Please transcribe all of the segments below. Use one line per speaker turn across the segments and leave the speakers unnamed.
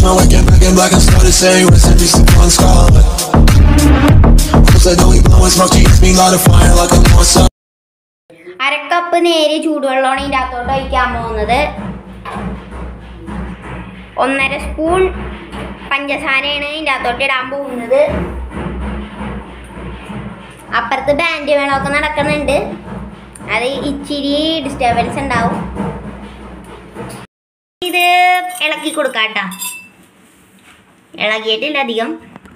my waking back in black and started saying recipes to one scarlet. Cause I know we blowing smoke, she hits me light a fire like I'm on some.
അരക്കപ്പ് നേരിയ ചൂടുവെള്ളമാണ് ഇതിൻ്റെ അകത്തോട്ട് ഒഴിക്കാൻ പോകുന്നത് ഒന്നര spoon പഞ്ചസാരയാണ് ഇതിൻ്റെ അകത്തോട്ട് ഇടാൻ പോകുന്നത് അപ്പുറത്ത് ബാൻഡ് മേളമൊക്കെ നടക്കുന്നുണ്ട് അത് ഇച്ചിരി ഡിസ്റ്റർബൻസ് ഉണ്ടാവും ഇത് ഇളക്കി കൊടുക്കാട്ടാ ഇളകിയിട്ടില്ല അധികം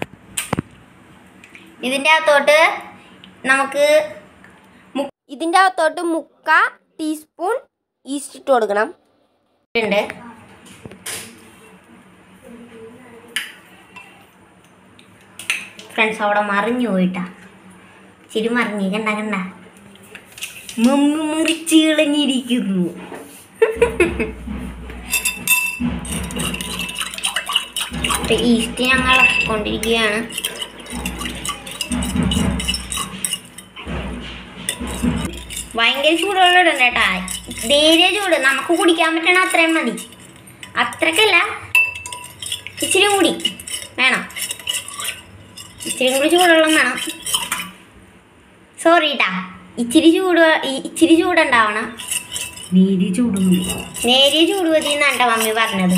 ഇതിൻ്റെ അകത്തോട്ട് നമുക്ക് മു- ഇതിൻ്റെ അകത്തോട്ട് മുക്ക ടീസ്പൂൺ ഈസ്റ്റ് ഇട്ട് കൊടുക്കണം ഉണ്ട് ഫ്രണ്ട്സ് അവിടെ മറിഞ്ഞു പോയിട്ടാ ചിരി മറിഞ്ഞ് കണ്ട കണ്ട മമ്മി മുറിച്ച് കളഞ്ഞിരിക്കുന്നു ഇപ്പൊ ഈസ്റ്റ് ഞങ്ങൾ ഇളക്കിക്കൊണ്ടിരിക്കുകയാണ് ഭയങ്കര ചൂടുവെള്ളം ഇടണ്ട കേട്ടാ നേരിയ ചൂട് നമുക്ക് കുടിക്കാൻ പറ്റണ അത്രയും മതി അത്രക്കല്ല ഇച്ചിരി കൂടി വേണം ഇച്ചിരി കൂടി ചൂടുവെള്ളം വേണം സോറി ട്ടാ ഇച്ചിരി ചൂട് ഇ- ഇച്ചിരി ചൂടുണ്ടാവണം
നീരി ചൂടുന്നു
നേരിയ ചൂട് മതി എന്നാണ്ട മമ്മി പറഞ്ഞത്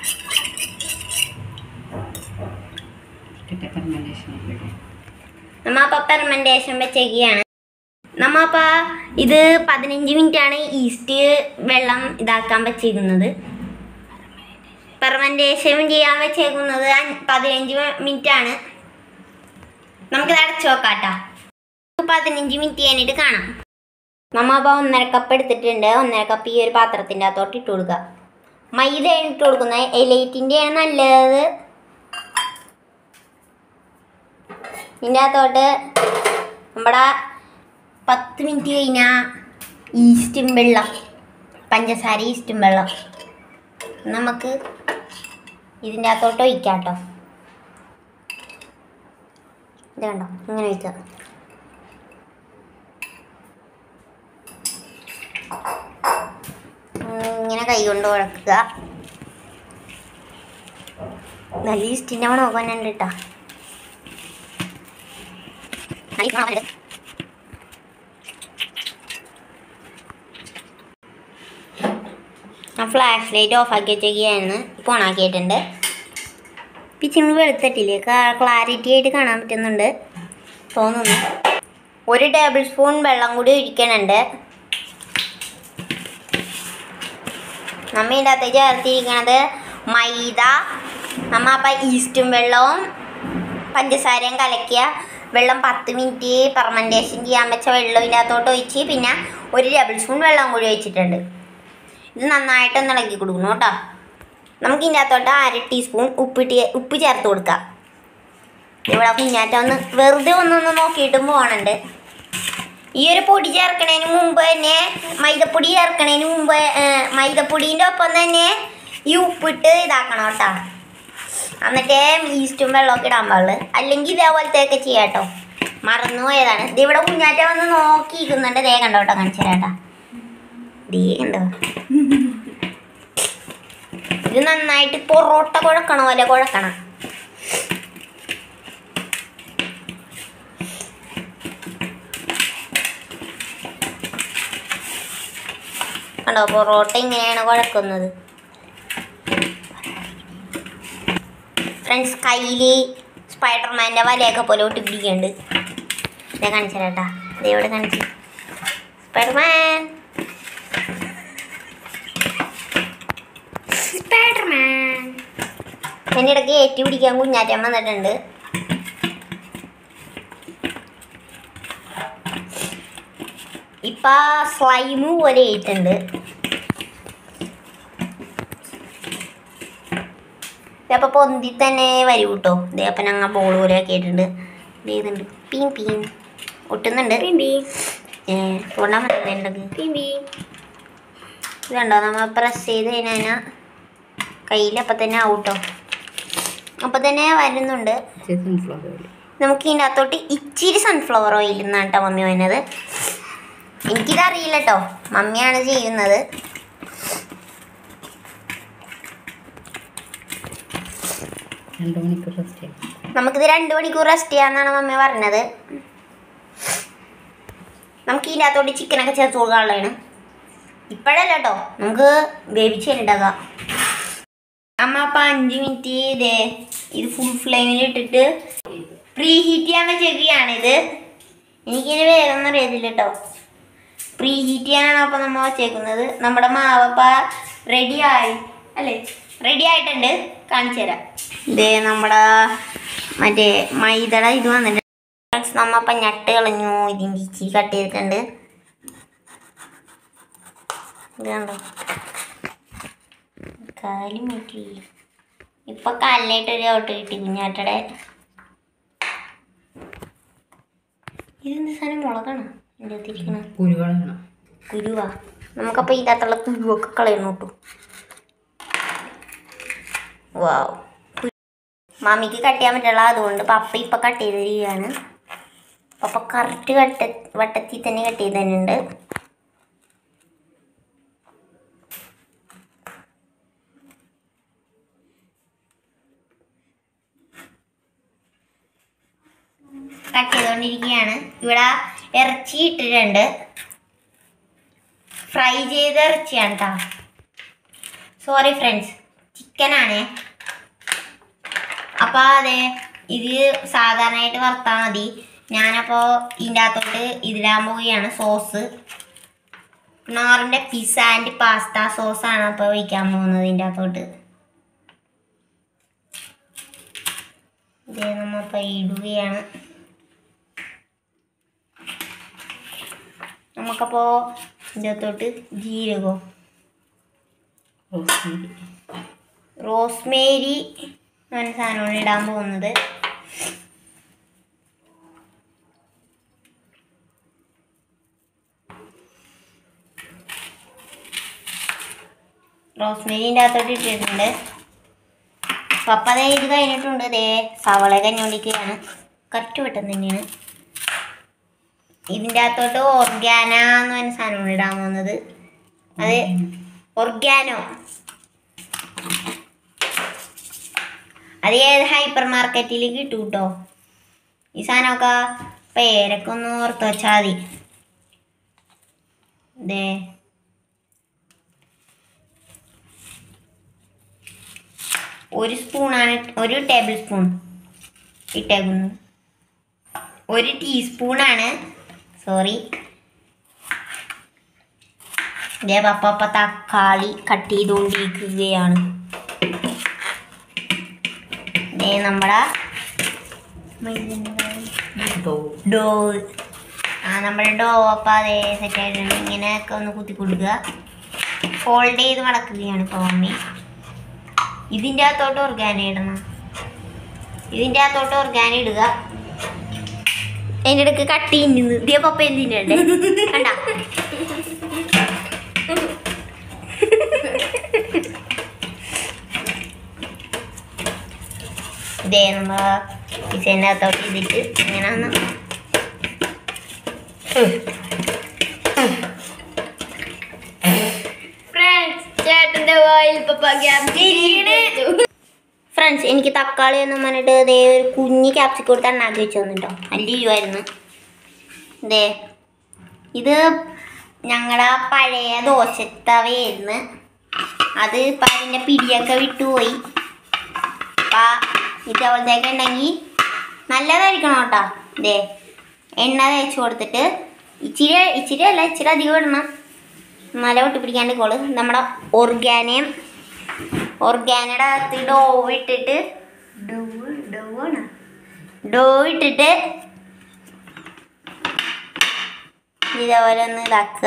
നമ്മ അപ്പൊ പെർമെൻറ്റേഷൻ വെച്ചേക്കുകയാണ് നമ്മ അപ്പൊ ഇത് പതിനഞ്ച് മിനിറ്റ് ആണ് ഈസ്റ്റ് വെള്ളം ഇതാക്കാൻ വെച്ചേക്കുന്നത് പെർമെൻറ്റേഷൻ ചെയ്യാൻ വെച്ചേക്കുന്നത് അഞ്ച് പതിനഞ്ച് മിനിറ്റ് ആണ് നമുക്കിത് അടച്ചു നോക്കാട്ടാ പതിനഞ്ച് മിനിറ്റ് കഴിഞ്ഞിട്ട് കാണാം നമ്മ അപ്പോൾ ഒന്നര കപ്പ് എടുത്തിട്ടുണ്ട് ഒന്നര കപ്പ് ഈ ഒരു പാത്രത്തിൻ്റെ അകത്തോട്ട് ഇട്ട് കൊടുക്കുക മൈദയാണ് ഇട്ട് കൊടുക്കുന്നത് എലൈറ്റിൻ്റെയാണ് നല്ലത് ഇതിൻ്റെ അകത്തോട്ട് നമ്മുടെ പത്ത് മിനിറ്റ് കഴിഞ്ഞാൽ ഈസ്റ്റും വെള്ളം പഞ്ചസാര ഈസ്റ്റും വെള്ളം നമുക്ക് ഇതിൻ്റെ അകത്തോട്ട് ഒഴിക്കാം കേട്ടോ ഇത് കണ്ടോ ഇങ്ങനെ ഒഴിക്കുക ഇങ്ങനെ കൈ കൊണ്ട് കുഴക്കുക നല്ല ഈസ്റ്റിൻ്റെ മണം നോക്കാനുണ്ട് കേട്ടോ ഞാൻ ഫ്ലാഷ് ലൈറ്റ് ഓഫ് ആക്കി വെച്ചേക്കാണ് ഇപ്പോൾ ഓൺ ആക്കിയിട്ടുണ്ട് പിച്ചിങ് വെളുത്തിട്ടില്ലേ ക്ലാരിറ്റി ആയിട്ട് കാണാൻ പറ്റുന്നുണ്ട് തോന്നുന്നു ഒരു ടേബിൾ സ്പൂൺ വെള്ളം കൂടി ഒഴിക്കണുണ്ട് നമ്മ ഇതിൻ്റെ അകത്ത് ചേർത്തിരിക്കണത് മൈദ നമ്മ അപ്പം ഈസ്റ്റും വെള്ളവും പഞ്ചസാരയും കലക്കിയ വെള്ളം പത്ത് മിനിറ്റ് പെർമെൻറ്റേഷൻ ചെയ്യാൻ വെച്ച വെള്ളം ഇതിൻ്റെ അകത്തോട്ട് ഒഴിച്ച് പിന്നെ ഒരു ടേബിൾ സ്പൂൺ വെള്ളം കൂടി ഒഴിച്ചിട്ടുണ്ട് ഇത് നന്നായിട്ടൊന്ന് ഇളക്കി കൊടുക്കണം കേട്ടോ നമുക്ക് ഇതിൻ്റെ അകത്തോട്ട് അര ടീസ്പൂൺ ഉപ്പിട്ട് ഉപ്പ് ചേർത്ത് കൊടുക്കാം ഇവിടെ കുഞ്ഞാറ്റ ഒന്ന് വെറുതെ ഒന്നൊന്ന് നോക്കിയിട്ടും പോകണുണ്ട് ഈ ഒരു പൊടി ചേർക്കണതിന് മുമ്പ് തന്നെ മൈദപ്പൊടി ചേർക്കണതിന് മുമ്പ് ഏർ, മൈദപ്പൊടീൻ്റെ ഒപ്പം തന്നെ ഈ ഉപ്പിട്ട് ഇതാക്കണം കേട്ടോ എന്നിട്ടേ ഈസ്റ്റും വെള്ളമൊക്കെ ഇടാൻ പാടുള്ളൂ അല്ലെങ്കിൽ ഇതേപോലത്തെയൊക്കെ ചെയ്യാം കേട്ടോ മറന്നു പോയതാണ് ഇത് ഇവിടെ കുഞ്ഞാറ്റ വന്ന് നോക്കിയിരിക്കുന്നുണ്ട് ദേ കണ്ടോ കേട്ടോ കാണിച്ചു തരാം കേട്ടോ ദേ കണ്ടോ ഇത് നന്നായിട്ട് പൊറോട്ട കുഴക്കണ പോലെ കുഴക്കണം കണ്ടോ പൊറോട്ട ഇങ്ങനെയാണ് കുഴക്കുന്നത് ഫ്രണ്ട്സ് കയ്യിൽ സ്പൈഡർമാൻ്റെ വലയൊക്കെ പോലെ ഒട്ടി പിടിക്കുന്നുണ്ട് ഇതേ കാണിച്ചു തരാട്ടാ ഇതേ ഇവിടെ കാണിച്ചു സ്പൈഡർമാൻ സ്പൈഡർമാൻ എൻ്റെ ഇടയ്ക്ക് ഏറ്റി പിടിക്കാൻ കുഞ്ഞാറ്റം വന്നിട്ടുണ്ട് ഇപ്പൊ സ്ലൈമ് പോലെ ആയിട്ടുണ്ട് ഇതപ്പൊ പൊന്തി തന്നെ വരും കേട്ടോ ഇതേ അപ്പം ഞങ്ങൾ ബോൾ പോലെ ഒക്കെ ആയിട്ടുണ്ട് ഇത് ചെയ്തുണ്ട് പീം പീം ഒട്ടുന്നുണ്ട് പീം പീം ഏഹ് തോണ്ടാൻ പറ്റുന്നുണ്ട് പീം പീം ഇതുണ്ടോ നമ്മൾ പ്രസ് ചെയ്ത് കഴിഞ്ഞാൽ കയ്യിൽ അപ്പം തന്നെ ആവും കേട്ടോ അപ്പം തന്നെ വരുന്നുണ്ട്
സൺഫ്ലവർ ഓയിൽ
നമുക്ക് ഇതിൻ്റെ അകത്തോട്ട് ഇച്ചിരി സൺഫ്ലവർ ഓയിൽ എന്നാണ് കേട്ടോ മമ്മി വന്നത് എനിക്കിതറിയില്ല കേട്ടോ മമ്മിയാണ് ചെയ്യുന്നത്
രണ്ട് മണിക്കൂർ റെസ്റ്റ് ചെയ്യും
നമുക്കിത് രണ്ട് മണിക്കൂർ റെസ്റ്റ് ചെയ്യാന്നാണ് മമ്മി പറഞ്ഞത് നമുക്ക് ഇതിനകത്തോട്ട് ചിക്കനൊക്കെ ചേർത്ത് കൊടുക്കാനുള്ളതാണ് ഇപ്പോഴല്ല കേട്ടോ നമുക്ക് വേവിച്ചിട്ടുണ്ടാകാം അമ്മ അപ്പം അഞ്ച് മിനിറ്റ് ഇതേ ഇത് ഫുൾ ഫ്ലെയിമിൽ ഇട്ടിട്ട് പ്രീ ഹീറ്റ് ചെയ്യാൻ വെച്ചേക്കുകയാണ് ഇത് എനിക്കിത് വേഗം ഒന്നും അറിയത്തില്ല കേട്ടോ പ്രീ ഹീറ്റ് ചെയ്യാനാണ് അപ്പം നമ്മൾ വെച്ചേക്കുന്നത് നമ്മുടെ മാവപ്പ റെഡി ആയി അല്ലേ റെഡി ആയിട്ടുണ്ട് കാണിച്ചു തരാം ഇതേ നമ്മുടെ മറ്റേ മൈദട ഇത് വന്നിട്ടുണ്ട് ഫ്രണ്ട്സ് നമ്മ അപ്പം ഞട്ട് കളഞ്ഞു ഇതിൻ്റെ ഇച്ചിരി കട്ട് ചെയ്തിട്ടുണ്ട് ഇത് കണ്ടോ കാലും പറ്റി ഇപ്പൊ കാലിനായിട്ട് ഒരു ഔട്ട് കിട്ടി കുഞ്ഞാട്ടയുടെ ഇതെന്ത് സാധനം മുളകാണ് എൻ്റെ തിരിക്കണ
കുരുകളാണ്
കുരുവാ നമുക്കപ്പോൾ ഇതിനകത്തുള്ള കുരുവൊക്കെ കളയണം കേട്ടോ വാവ് മാമിക്ക് കട്ട് ചെയ്യാൻ പറ്റുള്ള അതുകൊണ്ട് പപ്പ ഇപ്പം കട്ട് ചെയ്ത് തരികയാണ് പപ്പ കറക്റ്റ് കട്ട് വട്ടത്തിൽ തന്നെ കട്ട് ചെയ്ത് തന്നെയുണ്ട് കട്ട് ചെയ്തുകൊണ്ടിരിക്കുകയാണ് ഇവിടെ ഇറച്ചി ഇട്ടിട്ടുണ്ട് ഫ്രൈ ചെയ്ത ഇറച്ചിയാണ് കേട്ടോ സോറി ഫ്രണ്ട്സ് ചിക്കനാണേ അപ്പോൾ അതെ ഇത് സാധാരണയായിട്ട് വറുത്താൽ മതി ഞാനപ്പോൾ ഇതിൻ്റെ അകത്തോട്ട് ഇതിടാൻ പോവുകയാണ് സോസ് നോറിൻ്റെ പിസ്സ ആൻഡ് പാസ്ത സോസാണ് അപ്പോൾ ഒഴിക്കാൻ പോകുന്നത് ഇതിൻ്റെ അകത്തോട്ട് ഇതേ നമ്മളിപ്പോൾ ഇടുകയാണ് നമുക്കപ്പോൾ ഇതിൻ്റെ അകത്തോട്ട് ജീരകോ
റോസ്മേരി
റോസ്മേരി എന്ന സാധനമാണ് ഇടാൻ പോകുന്നത് റോസ്മേരിൻ്റെ അകത്തോട്ട് ഇട്ടിട്ടുണ്ട് പപ്പ ദേ ഇത് കഴിഞ്ഞിട്ടുണ്ട് ദേ സവള കഞ്ഞോണ്ടിരിക്കുകയാണ് കറക്റ്റ് പെട്ടെന്ന് തന്നെയാണ് ഇതിൻ്റെ അകത്തോട്ട് ഓർഗാന എന്ന് പറഞ്ഞ സാധനമാണ് ഇടാൻ പോകുന്നത് അത് ഓർഗാനോ അത് ഏത് ഹൈപ്പർ മാർക്കറ്റിൽ കിട്ടും കേട്ടോ ഈ സാധനമൊക്കെ പേരൊക്കെ ഒന്ന് ഓർത്ത് വെച്ചാൽ മതി ദേ ഒരു സ്പൂണാണ് ഒരു ടേബിൾ സ്പൂൺ ഇട്ടേക്കുന്നത് ഒരു ടീസ്പൂണാണ് സോറി ഇതേ പപ്പ പപ്പ തക്കാളി കട്ട് ചെയ്തുകൊണ്ടിരിക്കുകയാണ് ദേ നമ്മുടെ
ഡോ
ഡോ ആ നമ്മുടെ ഡോ അപ്പം അതേ സെറ്റ് ആയിട്ടുണ്ട് ഇങ്ങനെയൊക്കെ ഒന്ന് കുത്തി കൊടുക്കുക ഫോൾഡ് ചെയ്ത് മടക്കുകയാണ് ഇപ്പോൾ മമ്മി ഇതിൻ്റെ അകത്തോട്ട് ഓർഗാനി ഇടണം ഇതിൻ്റെ അകത്തോട്ട് ഓർഗാനി ഇടുക അതിൻ്റെ ഇടയ്ക്ക് കട്ടി ഇന്നു ഇതേ പപ്പ എന്തിനുണ്ട് കണ്ട ഇതേ നമ്മൾ ഡിസൈൻ്റെ അകത്തോട്ട് ഇതിട്ട് ഇങ്ങനെ ഒന്ന്
ചേട്ടന്റെ വായിൽ
ഫ്രണ്ട്സ് എനിക്ക് തക്കാളി എന്ന് പറഞ്ഞിട്ട് ദേ ഒരു കുഞ്ഞ് ക്യാപ്സിക്കം കൊടുത്ത് എണ്ണാക്കി വെച്ച് തന്നിട്ടോ നല്ല ഇരുവായിരുന്നു ദേ ഇത് ഞങ്ങളുടെ പഴയ ദോശത്തവയായിരുന്നു അത് ഇപ്പം അതിൻ്റെ പിടിയൊക്കെ വിട്ടുപോയി അപ്പം ഇതേപോലത്തേക്ക് ഉണ്ടെങ്കിൽ നല്ലതായിരിക്കണം കേട്ടോ ദേ എണ്ണ തേച്ച് കൊടുത്തിട്ട് ഇച്ചിരി ഇച്ചിരി അല്ല ഇച്ചിരി അധികം ഇടണം നല്ല ഒട്ടിപ്പിടിക്കാണ്ട് കോള് നമ്മുടെ ഓർഗാനിയം ഓർഗാനയുടെ അകത്ത് ഡോ ഇട്ടിട്ട് ഡോ ഡോ ആണ് ഡോ ഇട്ടിട്ട് ഇതേപോലെ ഒന്ന് ഇതാക്കുക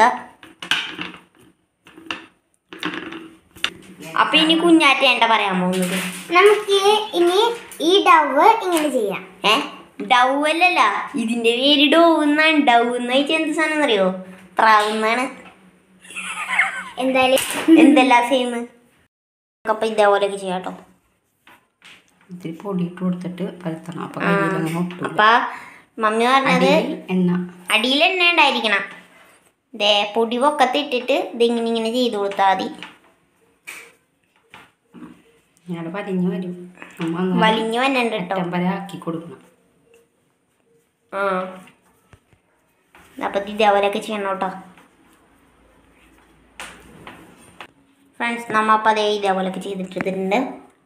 അപ്പൊ ഇനി കുഞ്ഞാറ്റേണ്ട പറയാൻ പോകുന്നത്
നമുക്ക് ഇനി ഈ ഡവ് ഇങ്ങനെ ചെയ്യാം
ഏ ഡൗ അല്ലല്ല ഇതിന്റെ പേര് ഡോ എന്നാണ് ഡൗ എന്ന് വെച്ചാൽ എന്ത് സാധനം അറിയോ പ്രാവുന്നാണ്
എന്തായാലും
എന്തെല്ലാം സെയിം അപ്പൊ ഇതേപോലെയൊക്കെ ചെയ്യാം കേട്ടോ
ഇത്തിരി പൊടി ഇട്ട് കൊടുത്തിട്ട് പരത്തണം അപ്പൊ
ആ.
കയ്യിലങ്ങനെ ഒട്ടില്ല
അപ്പൊ മമ്മി പറഞ്ഞത്
അടിയിൽ എണ്ണ
അടിയിൽ എണ്ണ ഉണ്ടായിരിക്കണം ദേ പൊടി പൊക്കത്ത് ഇട്ടിട്ട് ഇതിങ്ങനെ ഇങ്ങനെ ചെയ്ത് കൊടുത്താൽ മതി
ഇങ്ങനെ വലിഞ്ഞു വരും നമ്മ അങ്ങനെ
വലിഞ്ഞു വന്നുണ്ട് കേട്ടോ
അറ്റം വരെ ആക്കി കൊടുക്കണം
ആ അപ്പം ഇതേപോലെയൊക്കെ ചെയ്യണം കേട്ടോ ഫ്രണ്ട്സ് നമ്മ അപ്പം അതേ ഇതേപോലെയൊക്കെ ചെയ്തിട്ടിട്ടുണ്ട്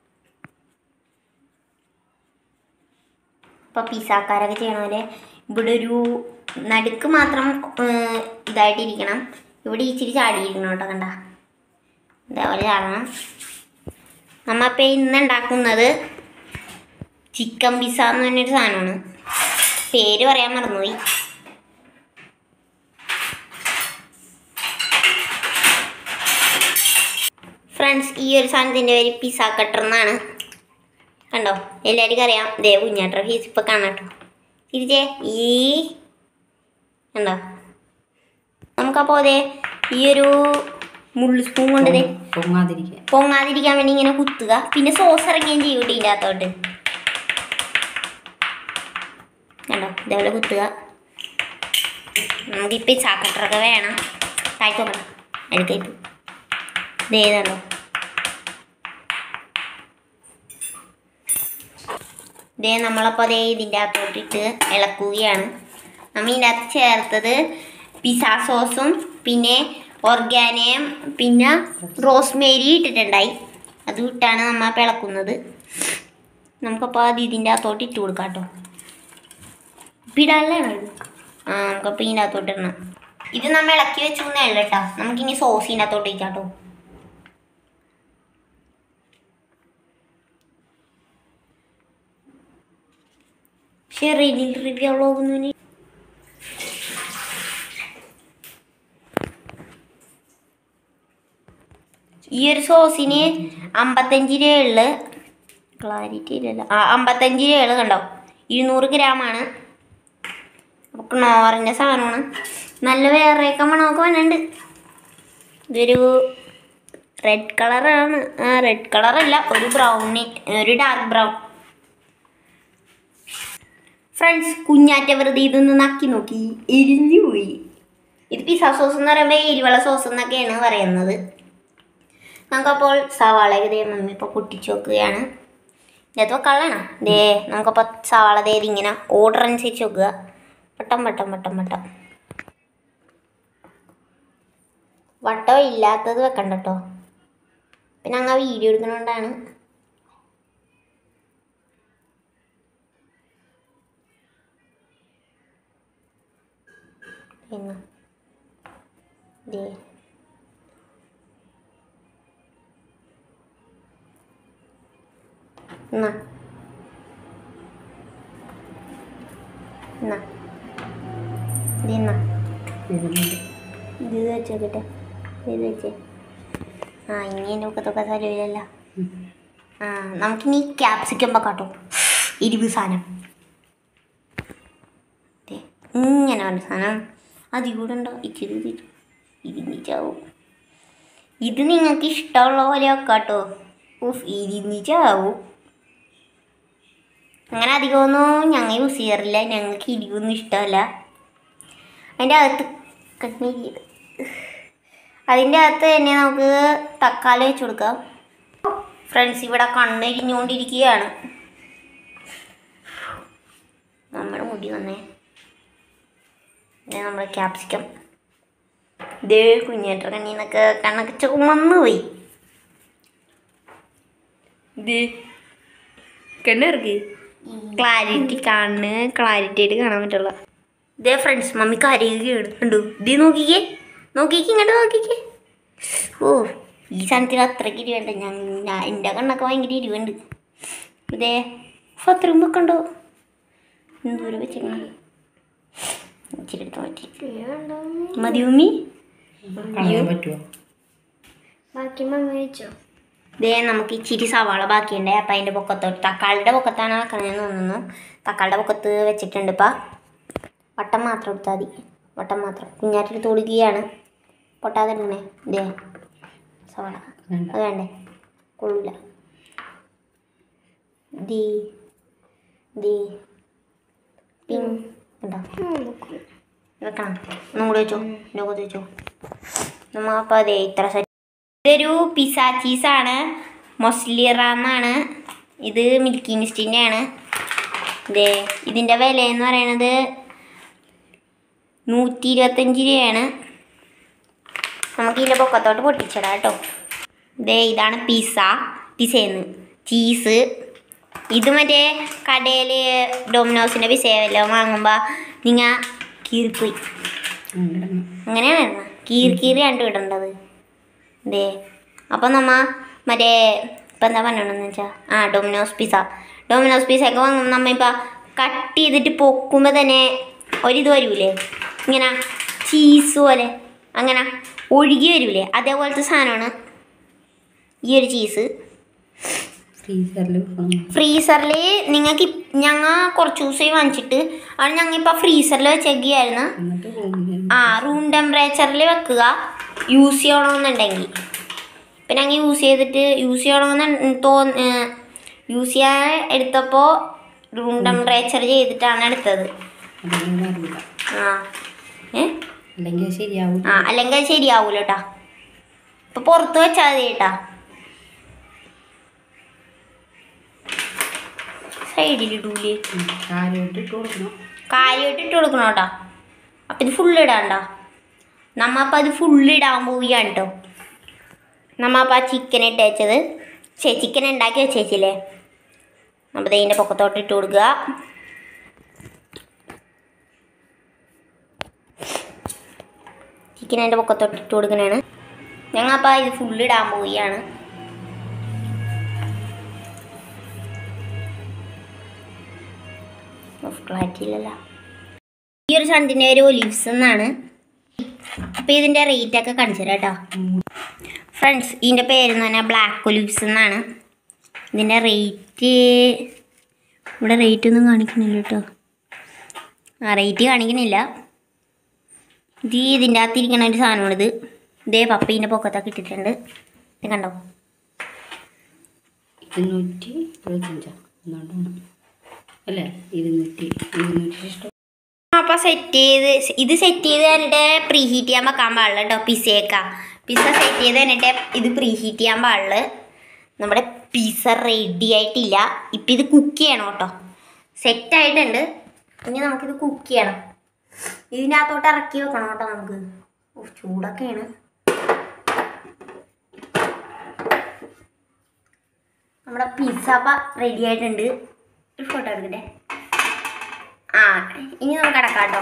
അപ്പോൾ പിസാക്കാരൊക്കെ ചെയ്യണ പോലെ ഇവിടെ ഒരു നടുക്ക് മാത്രം ഏർ, ഇതായിട്ടിരിക്കണം ഇവിടെ ഇച്ചിരി ചാടിയിരിക്കണം കേട്ടോ കണ്ട ഇതേപോലെ ചാടണം നമ്മ ഇപ്പം ഇന്ന് ഉണ്ടാക്കുന്നത് ചിക്കൻ പിസ്സ എന്ന് പറഞ്ഞൊരു സാധനമാണ് പേര് പറയാൻ മറന്നുപോയി ഫ്രണ്ട്സ് ഈ ഒരു സാധനത്തിൻ്റെ പേര് പിസ്സ കട്ടർ എന്നാണ് കണ്ടോ എല്ലാവർക്കും അറിയാം ദേ കുഞ്ഞാട്ട ഫീസ് ഇപ്പം കാണാം കേട്ടോ തിരിച്ചേ ഈ കണ്ടോ നമുക്കപ്പോൾ അതെ ഈ ഒരു മുള്ളു സ്പൂൺ കൊണ്ട് ദേ
പൊങ്ങാതിരിക്കാൻ
പൊങ്ങാതിരിക്കാൻ വേണ്ടി ഇങ്ങനെ കുത്തുക പിന്നെ സോസ് ഇറങ്ങുകയും ചെയ്യും കേട്ടോ ഇതിൻ്റെ അകത്തോട്ട് കണ്ടോ ഇതേപോലെ കുത്തുക നമുക്ക് ഇപ്പം ചാക്കട്ടറൊക്കെ വേണം താഴ്ത്തു നോക്കണം അടുത്തേക്ക് ഇതേതാണോ ഇതേ നമ്മളപ്പോൾ അതേ ഇതിൻ്റെ അകത്തോട്ടിട്ട് ഇളക്കുകയാണ് നമ്മൾ ഇതിൻ്റെ അകത്ത് ചേർത്തത് പിസ്സ സോസും പിന്നെ ഓർഗാനയും പിന്നെ റോസ്മേരി ഇട്ടിട്ടുണ്ടായി അത് ഇട്ടാണ് നമ്മൾ അപ്പോൾ ഇളക്കുന്നത് നമുക്കപ്പോൾ അത് ഇതിൻ്റെ അകത്തോട്ട് ഇട്ട് കൊടുക്കാം കേട്ടോ ഇടാനാണ് ഇത് ആ നമുക്കപ്പോൾ ഇതിൻ്റെ അകത്തോട്ട് ഇടണം ഇത് നമ്മൾ ഇളക്കി വെച്ചു എന്നേ ഉള്ളു കേട്ടോ നമുക്കിനി സോസ് ഇതിൻ്റെ അകത്തോട്ട് വയ്ക്കാം കേട്ടോ പക്ഷേ റീഡിൽ റിവ്യൂ വ്ളോഗൊന്നും ഈ ഒരു സോസിന് അമ്പത്തഞ്ച് രൂപയുള്ളു ക്ലാരിറ്റി ഇല്ലല്ലോ ആ അമ്പത്തഞ്ച് രൂപയുള്ളു കണ്ടോ ഇരുന്നൂറ് ഗ്രാമാണ് അപ്പോൾ നോറിൻ്റെ സാധനമാണ് നല്ല വേറെയൊക്കെ മണമൊക്കെ വന്നുണ്ട് ഇതൊരു റെഡ് കളറാണ് ആ റെഡ് കളറല്ല ഒരു ബ്രൗണി ഒരു ഡാർക്ക് ബ്രൗൺ ഫ്രണ്ട്സ് കുഞ്ഞാറ്റ വെറുതെ ഇതൊന്ന് നക്കി നോക്കി എരിഞ്ഞു പോയി ഇത് പിസ്സ സോസ് എന്ന് പറയുമ്പോൾ എരിവള സോസ് എന്നൊക്കെയാണ് പറയുന്നത് നമുക്കപ്പോൾ സവാള ദേ മമ്മി ഇപ്പോൾ പൊട്ടിച്ച് വെക്കുകയാണ് ഇതിനകത്ത് വെക്കാളാണ് ദേ നമുക്കപ്പോൾ സവാള ദേ ഇതിങ്ങനെ ഓർഡർ അനുസരിച്ച് വെക്കുക വട്ടം വട്ടം വട്ടം വട്ടം വട്ടം ഇല്ലാത്തത് വെക്കണ്ട കേട്ടോ പിന്നെ അങ്ങ് വീഡിയോ എടുക്കുന്നതുകൊണ്ടാണ് പിന്നെ ദേ എന്നാ എന്നാ ഇത് എന്നാ
ഇതിലുണ്ട്
ഇത് വെച്ചോക്കട്ടെ ഇത് വെച്ചേ ആ ഇനി എൻ്റെ ഒക്കത്തൊക്കെ സ്ഥലമില്ലല്ലോ ആ നമുക്കിനി ക്യാപ്സിക്കം വെക്കാട്ടോ ഇരുപത് സാധനം ദേ, ഇങ്ങനെ വേണ്ട സാധനം അതിൽ കൂടെ ഉണ്ടോ ഇച്ചിരി തിരി ഇരുന്നിച്ചാവും ഇത് നിങ്ങൾക്ക് ഇഷ്ടമുള്ള പോലെ വെക്കാട്ടോ ഉഫ് ഇരുന്നിച്ചാവും അങ്ങനെ അധികമൊന്നും ഞങ്ങൾ യൂസ് ചെയ്യാറില്ല ഞങ്ങൾക്ക് ഇരിക്കൊന്നും ഇഷ്ടമല്ല അതിൻ്റെ അകത്ത് കണ്ണീര് അതിൻ്റെ അകത്ത് തന്നെ നമുക്ക് തക്കാളി വെച്ച് കൊടുക്കാം ഫ്രണ്ട്സ് ഇവിടെ കണ്ണിരിഞ്ഞുകൊണ്ടിരിക്കുകയാണ് നമ്മുടെ മുടി വന്നേ ഇത് നമ്മുടെ ക്യാപ്സിക്കം ഇതേ കുഞ്ഞേട്ട കണ്ണീന്നൊക്കെ കണ്ണൊക്കെ ചുമന്ന് പോയി ഇത് കണ്ണിറക്കി ക്ലാരിറ്റി കണ്ണ് ക്ലാരിറ്റി ആയിട്ട് കാണാൻ പറ്റുള്ള ഇതേ ഫ്രണ്ട്സ് മമ്മി കരയുകയാണ് കണ്ടു ഇത് നോക്കിക്കേ നോക്കിക്കേ ഇങ്ങോട്ട് നോക്കിക്കേ ഓ ഈ സാധനത്തിന് അത്രയ്ക്ക് ഇരുവേണ്ട ഞാൻ ഞാൻ എൻ്റെ കണ്ണൊക്കെ ഭയങ്കര ഇരുവുണ്ട് ഇതേ പത്രം വെക്കണ്ടോ എന്തോരം വെച്ചേക്കണം ഇച്ചിരി എടുത്ത് മാറ്റി മതി മമ്മി
കളയാൻ പറ്റുമോ
ബാക്കി മമ്മ വെച്ചോ
ഇതേ നമുക്ക് ഇച്ചിരി സവാള ബാക്കിയുണ്ട് അപ്പം അതിൻ്റെ പൊക്കത്തോട്ട് തക്കാളിയുടെ പൊക്കത്താണ് വെക്കണമെന്ന് തോന്നുന്നു തക്കാളിയുടെ പൊക്കത്ത് വെച്ചിട്ടുണ്ട് ഇപ്പം വട്ടം മാത്രം എടുത്താൽ മതി വട്ടം മാത്രം കുഞ്ഞാറ്റെടുത്ത് കൊടുക്കുകയാണ് പൊട്ടാതെ ഇടണേ ഇതേ സവാള
വേണ്ട.
അത് വേണ്ടേ കൊള്ളൂല ദീ ദീ പിൻ ഉണ്ടോ വെക്കണം ഒന്നും കൂടി വെച്ചോ എൻ്റെ വെച്ചോ നമ്മ അപ്പോൾ അതെ ഇത്ര സെറ്റ് ഇതൊരു പിസ്സ ചീസാണ് മൊസ്ലിറ എന്നാണ് ഇത് മിൽക്കി മിസ്റ്റിൻ്റെ ആണ് ഇതേ ഇതിൻ്റെ വില എന്ന് പറയുന്നത് നൂറ്റി ഇരുപത്തഞ്ച് രൂപയാണ് നമുക്ക് ഇതിൻ്റെ പൊക്കത്തോട്ട് പൊട്ടിച്ചിടാം കേട്ടോ ദേ ഇതാണ് പിസ്സ പിസേന്ന് ചീസ് ഇത് മറ്റേ കടയിൽ ഡൊമിനോസിൻ്റെ പിസ വല്ലതും വാങ്ങുമ്പോൾ നിങ്ങൾ കീറിപ്പോയി
അങ്ങനെ
അങ്ങനെയാണ് ഇടുന്നത് കീറി കീറിയാണ് ഇടേണ്ടത് ദേ അപ്പം നമ്മ മറ്റേ ഇപ്പം എന്താ പറയണമെന്ന് വെച്ചാൽ ആ ഡൊമിനോസ് പിസ്സ ഡൊമിനോസ് പിസ്സ ഒക്കെ വാങ്ങുമ്പോൾ നമ്മ ഇപ്പം കട്ട് ചെയ്തിട്ട് പൊക്കുമ്പോൾ തന്നെ ഒരിത് വരൂലേ ഇങ്ങനെ ചീസ് പോലെ അങ്ങനെ ഒഴുകി വരൂലേ അതേപോലത്തെ സാധനമാണ് ഈ ഒരു ചീസ്
ഫ്രീസറിൽ വെക്കണം
ഫ്രീസറിൽ നിങ്ങൾക്ക് ഞങ്ങൾ കുറച്ച് ദിവസമായി വാങ്ങിച്ചിട്ട് അത് ഞങ്ങൾ ഇപ്പോൾ ഫ്രീസറിൽ വെച്ചേക്കുകയായിരുന്നു
എന്നിട്ട് റൂമിൽ
ആ റൂം ടെമ്പറേച്ചറിൽ വെക്കുക യൂസ് ചെയ്യണമെന്നുണ്ടെങ്കിൽ ഇപ്പം ഞങ്ങൾ യൂസ് ചെയ്തിട്ട് യൂസ് ചെയ്യണമെന്ന് തോന്നി യൂസ് ചെയ്യാൻ എടുത്തപ്പോൾ റൂം ടെമ്പറേച്ചർ ചെയ്തിട്ടാണ് എടുത്തത്
അല്ലെങ്കിൽ അറിയില്ല
ആ ഏ
അല്ലെങ്കിൽ അത് ശരിയാവും
ആ അല്ലെങ്കിൽ അത് ശരിയാവൂല കേട്ടാ ഇപ്പം പുറത്ത് വെച്ചാൽ മതി കേട്ടാ സൈഡിലിടൂലേ
കാര്യമായിട്ട് ഇട്ട് കൊടുക്കണം
കാര്യമായിട്ട് ഇട്ട് കൊടുക്കണം കേട്ടോ അപ്പം ഇത് ഫുള്ള് ഇടാണ്ട നമ്മ അപ്പം അത് ഫുള്ള് ഇടാൻ പോവുകയാണ് കേട്ടോ നമ്മ അപ്പം ആ ചിക്കൻ ഇട്ട് വെച്ചത് ശേ ചിക്കൻ ഉണ്ടാക്കി വെച്ചേച്ചില്ലേ അപ്പോൾ ഇതിൻ്റെ പൊക്കത്തോട്ട് ഇട്ട് കൊടുക്കുക ചിക്കൻ അതിൻ്റെ പൊക്കത്തോട്ട് ഇട്ട് കൊടുക്കണതാണ് ഞങ്ങൾ അപ്പം ഇത് ഫുള്ള് ഇടാൻ പോവുകയാണ് ക്ലാരിറ്റി ഇല്ലല്ലോ ഈ ഒരു സണ്ടിൻ്റെ ഒരു ഒലിവ്സ് എന്നാണ് അപ്പോൾ ഇതിൻ്റെ റേറ്റ് ഒക്കെ കാണിച്ചു തരാം കേട്ടോ ഫ്രണ്ട്സ് ഇതിൻ്റെ പേരെന്ന് പറഞ്ഞാൽ ബ്ലാക്ക് ഒലിവ്സ് എന്നാണ് ഇതിൻ്റെ റേറ്റ് ഇവിടെ റേറ്റ് ഒന്നും കാണിക്കണില്ല കേട്ടോ ആ റേറ്റ് കാണിക്കണില്ല ഇത് ഇതിൻ്റെ അകത്തിരിക്കണ ഒരു സാധനമാണിത് ഇതേ പപ്പീൻ്റെ പൊക്കത്തൊക്കെ ഇട്ടിട്ടുണ്ട് ഇത് കണ്ടോ
ഇരുന്നൂറ്റി ഇരുപത്തഞ്ചാണ് എന്തുകൊണ്ടാണ് അല്ലേ ഇരുന്നൂറ്റി ഇരുന്നൂറ്റി ഇഷ്ടം
അപ്പോൾ സെറ്റ് ചെയ്ത് ഇത് സെറ്റ് ചെയ്ത് കഴിഞ്ഞിട്ട് പ്രീ ഹീറ്റ് ചെയ്യാൻ വെക്കാൻ പാടില്ല കേട്ടോ പിസയൊക്കെ പിസ്സ സെറ്റ് ചെയ്ത് കഴിഞ്ഞിട്ട് ഇത് പ്രീ ഹീറ്റ് ചെയ്യാൻ പാടില്ല നമ്മുടെ പിസ്സ റെഡി ആയിട്ടില്ല ഇപ്പം ഇത് കുക്ക് ചെയ്യണം കേട്ടോ സെറ്റ് ആയിട്ടുണ്ട് ഇനി നമുക്കിത് കുക്ക് ചെയ്യണം ഇതിൻ്റെ അകത്തോട്ട് ഇറക്കി വെക്കണം കേട്ടോ നമുക്ക് ഓ ചൂടൊക്കെയാണ് നമ്മുടെ പിസ്സ റെഡി ആയിട്ടുണ്ട് ഒരു ഫോട്ടോ എടുക്കട്ടെ ആ ഇനി നമുക്ക് അടക്കാം കേട്ടോ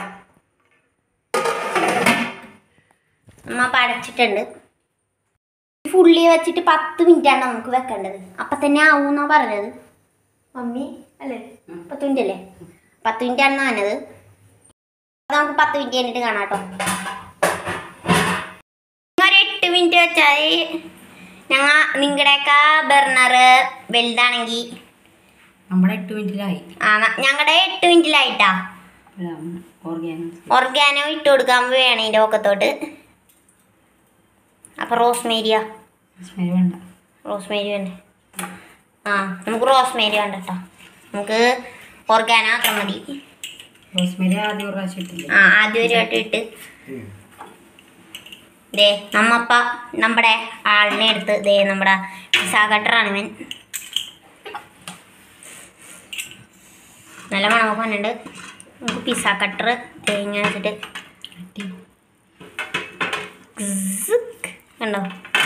അമ്മ അപ്പം അടച്ചിട്ടുണ്ട് ഫുള്ളി വെച്ചിട്ട് പത്ത് മിനിറ്റാണ് നമുക്ക് വെക്കേണ്ടത് അപ്പം തന്നെ ആവൂന്നാ പറഞ്ഞത് മമ്മി അല്ലേ പത്ത് മിനിറ്റ് അല്ലേ പത്ത് മിനിറ്റ് ആണെന്ന് പറഞ്ഞത് അപ്പൊ നമുക്ക് പത്ത് മിനിറ്റ് കഴിഞ്ഞിട്ട് കാണാം കേട്ടോ ഒരു എട്ട് മിനിറ്റ് വെച്ചാൽ ഞങ്ങൾ നിങ്ങളുടെയൊക്കെ ബർണർ വലുതാണെങ്കിൽ
നമ്മുടെ എട്ട് മിനിറ്റിലായി
ആ ഞങ്ങളുടെ എട്ട് മിനിറ്റിലായിട്ടാ
ഓർഗാനിക്
ഓർഗാനോ ഇട്ട് കൊടുക്കാൻ വേണം ഇതിൻ്റെ പൊക്കത്തോട്ട് അപ്പോൾ റോസ്മേരിയ
സ്മെൽ വേണ്ട
റോസ്മേരി വേണ്ടേ ആ നമുക്ക് റോസ്മേരി വേണ്ട കേട്ടോ നമുക്ക് ഓർഗാനോ ആക്കാൻ മതി
റോസ്മേരി ആദ്യം ഒരു പ്രാവശ്യം ഇട്ടില്ലേ
ആ ആദ്യം ഒരു വട്ടം ഇട്ട് ദേ നമ്മപ്പ നമ്മുടെ ആളിനെ എടുത്ത് ദേ നമ്മുടെ പിസാ കട്ടറാണ് ഇവൻ നല്ല മണമൊക്കെ വന്നിട്ടുണ്ട് നമുക്ക് പിസ്സ കട്ടർ തേങ്ങ വെച്ചിട്ട് സിക്ക്. കണ്ടോ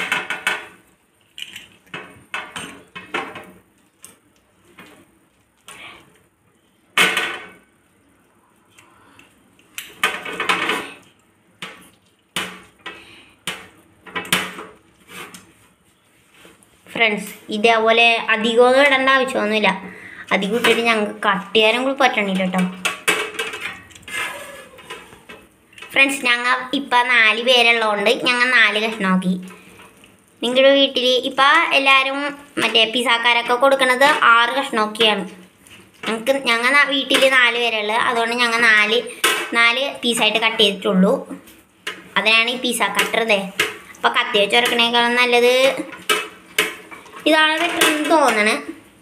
ഫ്രണ്ട്സ് ഇതേപോലെ അധികമൊന്നും ഇടേണ്ട ആവശ്യമൊന്നുമില്ല അധികം ഇട്ടിട്ട് ഞങ്ങൾക്ക് കട്ട് ചെയ്യാനും കൂടി പറ്റണില്ല കേട്ടോ ഫ്രണ്ട്സ് ഞങ്ങൾ ഇപ്പം നാല് പേരുള്ളതുകൊണ്ട് ഞങ്ങൾ നാല് കഷ്ണമാക്കി നിങ്ങളുടെ വീട്ടിൽ ഇപ്പം എല്ലാവരും മറ്റേ പിസാക്കാരൊക്കെ കൊടുക്കണത് ആറ് കഷ്ണമൊക്കെയാണ് ഞങ്ങൾക്ക് ഞങ്ങൾ വീട്ടിൽ നാല് പേരുള്ളത് അതുകൊണ്ട് ഞങ്ങൾ നാല് നാല് പീസായിട്ട് കട്ട് ചെയ്തിട്ടുള്ളൂ അതിനാണ് ഈ പിസ്സ കട്ടർ ഇതേ അപ്പോൾ കത്തി വെച്ച് ഉരക്കണേക്കാളും നല്ലത് ഇതാണ് പറ്റുന്നത് തോന്നണേ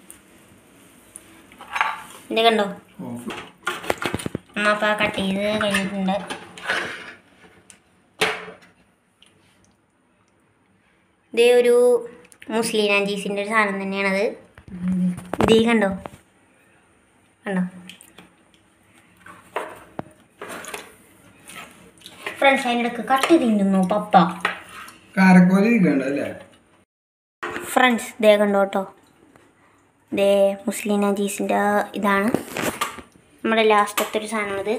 ഇത് കണ്ടോ അമ്മ അപ്പം കട്ട് ചെയ്ത് കഴിഞ്ഞിട്ടുണ്ട് ഇതേ ഒരു മുസ്ലിം ആൻറ്റീസിൻ്റെ ഒരു സാധനം തന്നെയാണത് ഇതീ കണ്ടോ കണ്ടോ ഫ്രണ്ട്സ് അതിൻ്റെ ഇടയ്ക്ക് കട്ട് തിന്നുന്നു പപ്പ
കാരക്കോലി ഇരിക്കണ്ടല്ലേ
ഫ്രണ്ട്സ് ദേ കണ്ടോ കേട്ടോ ദേ മുസ്ലിം നജീസിൻ്റെ ഇതാണ് നമ്മുടെ ലാസ്റ്റത്തെ ഒരു സാധനമാണിത്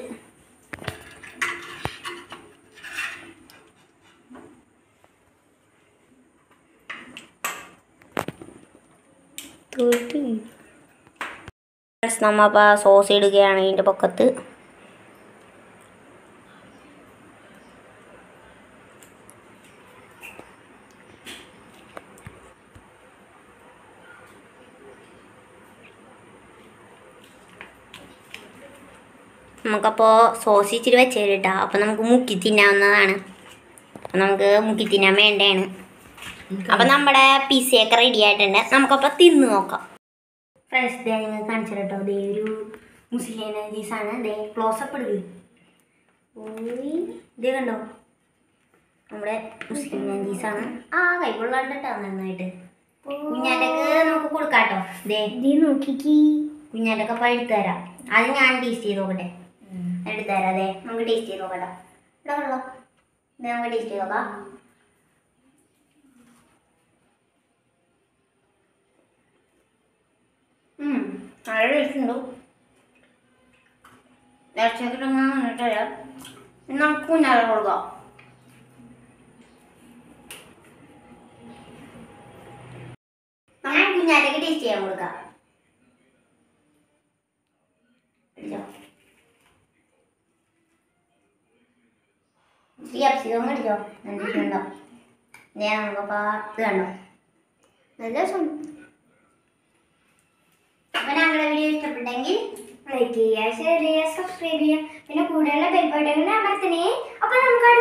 ഫ്രണ്ട്സ് നമ്മ അപ്പോൾ സോസ് ഇടുകയാണ് ഇതിൻ്റെ പൊക്കത്ത് നമുക്കപ്പോൾ സോസ് ഇച്ചിരി വെച്ചേരും കേട്ടോ അപ്പോൾ നമുക്ക് മുക്കി തിന്നാവുന്നതാണ് അപ്പം നമുക്ക് മുക്കി തിന്നാൻ വേണ്ടതാണ് അപ്പം നമ്മുടെ പിസയൊക്കെ റെഡി ആയിട്ടുണ്ട് നമുക്കപ്പോൾ തിന്ന് നോക്കാം ഫ്രണ്ട്സ് ദേ നിങ്ങൾ കാണിച്ചു കേട്ടോ ദേ ഒരു മുസ്ലിം നജീസാണ് ദേ ക്ലോസപ്പ് എടുക്കുക ഓയ് ഇതേ കണ്ടോ നമ്മുടെ മുസ്ലിം നജീസാണ് ആ കൈകൊള്ളാണ്ട് കേട്ടോ നന്നായിട്ട് കുഞ്ഞാറ്റക്ക് നമുക്ക് കൊടുക്കാട്ടോ ദേ
ഇത് നോക്കിക്ക്
കുഞ്ഞാറ്റൊക്കെ അപ്പം എടുത്തു തരാം അത് ഞാൻ ടേസ്റ്റ് ചെയ്ത് നോക്കട്ടെ എടുത്തു തരാം അതെ നമുക്ക് ടേസ്റ്റ് ചെയ്ത് നോക്കട്ടോ ഇവിടെ വെള്ളം ഇത് നമുക്ക് ടേസ്റ്റ് ചെയ്ത് നോക്കാം ഉം, നല്ല ടേസ്റ്റ് ഉണ്ട് ഇറച്ചിയൊക്കെ ഇട്ട് തരാം ഇനി നമുക്ക് കുഞ്ഞാറ്റ കൊടുക്കാം നമുക്ക് കുഞ്ഞാറ്റക്ക് ടേസ്റ്റ് ചെയ്യാൻ കൊടുക്കാം പിടിച്ചോ. ഈ അപ്സികം മേടിച്ചോ കണ്ടിട്ടുണ്ടോ ഞാൻ നമുക്കപ്പോൾ ഇത് കണ്ടോ നല്ല രസം അപ്പം ഞങ്ങളുടെ വീഡിയോ ഇഷ്ടപ്പെട്ടെങ്കിൽ
ലൈക്ക് ചെയ്യുക ഷെയർ ചെയ്യുക സബ്സ്ക്രൈബ് ചെയ്യുക പിന്നെ കൂടെയുള്ള ബെൽ ബട്ടൺ അമർത്തണേ അപ്പൊ നമുക്ക് അടുത്ത